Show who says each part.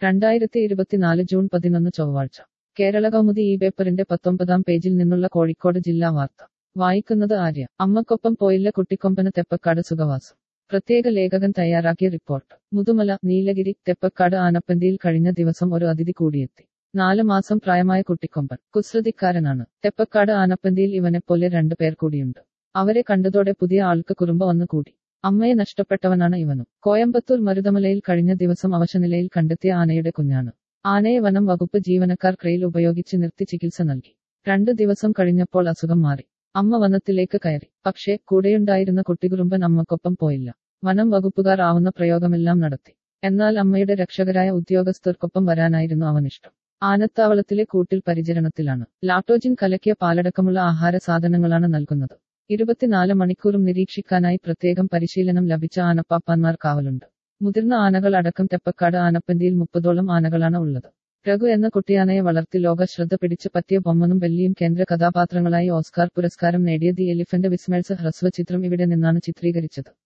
Speaker 1: രണ്ടായിരത്തി ഇരുപത്തിനാല് ജൂൺ പതിനൊന്ന് ചൊവ്വാഴ്ച കേരള കൗമുദി ഈ പേപ്പറിന്റെ പത്തൊമ്പതാം പേജിൽ നിന്നുള്ള കോഴിക്കോട് ജില്ലാ വാർത്ത വായിക്കുന്നത് ആര്യ അമ്മക്കൊപ്പം പോയില്ല കുട്ടിക്കൊമ്പന് തെപ്പക്കാട് സുഖവാസം പ്രത്യേക ലേഖകൻ തയ്യാറാക്കിയ റിപ്പോർട്ട് മുതുമല നീലഗിരി തെപ്പക്കാട് ആനപ്പന്തിയിൽ കഴിഞ്ഞ ദിവസം ഒരു അതിഥി കൂടിയെത്തി നാല് മാസം പ്രായമായ കുട്ടിക്കൊമ്പൻ കുസൃതിക്കാരനാണ് തെപ്പക്കാട് ആനപ്പന്തിയിൽ ഇവനെപ്പോലെ രണ്ടു പേർ കൂടിയുണ്ട് അവരെ കണ്ടതോടെ പുതിയ ആൾക്ക് കുറുമ്പ വന്നു കൂടി അമ്മയെ നഷ്ടപ്പെട്ടവനാണ് ഇവനും കോയമ്പത്തൂർ മരുതമലയിൽ കഴിഞ്ഞ ദിവസം അവശനിലയിൽ കണ്ടെത്തിയ ആനയുടെ കുഞ്ഞാണ് ആനയെ വനം വകുപ്പ് ജീവനക്കാർ ക്രെയിൽ ഉപയോഗിച്ച് നിർത്തി ചികിത്സ നൽകി രണ്ടു ദിവസം കഴിഞ്ഞപ്പോൾ അസുഖം മാറി അമ്മ വനത്തിലേക്ക് കയറി പക്ഷേ കൂടെയുണ്ടായിരുന്ന കുട്ടികുറുമ്പൻ അമ്മക്കൊപ്പം പോയില്ല വനം വകുപ്പുകാർ ആവുന്ന പ്രയോഗമെല്ലാം നടത്തി എന്നാൽ അമ്മയുടെ രക്ഷകരായ ഉദ്യോഗസ്ഥർക്കൊപ്പം വരാനായിരുന്നു അവനിഷ്ടം ആനത്താവളത്തിലെ കൂട്ടിൽ പരിചരണത്തിലാണ് ലാക്ടോജിൻ കലക്കിയ പാലടക്കമുള്ള ആഹാര സാധനങ്ങളാണ് നൽകുന്നത് ഇരുപത്തിനാല് മണിക്കൂറും നിരീക്ഷിക്കാനായി പ്രത്യേകം പരിശീലനം ലഭിച്ച ആനപ്പാപ്പാന്മാർ കാവലുണ്ട് മുതിർന്ന ആനകൾ അടക്കം തെപ്പക്കാട് ആനപ്പന്തിയിൽ മുപ്പതോളം ആനകളാണ് ഉള്ളത് രഘു എന്ന കുട്ടിയാനയെ വളർത്തി ലോക ശ്രദ്ധ പിടിച്ച് പറ്റിയ ബൊമ്മനും വെള്ളിയും കേന്ദ്ര കഥാപാത്രങ്ങളായി ഓസ്കാർ പുരസ്കാരം നേടിയ ദി എലിഫന്റ് വിസ്മേഴ്സ് ഹ്രസ്വ ചിത്രം ഇവിടെ നിന്നാണ് ചിത്രീകരിച്ചത്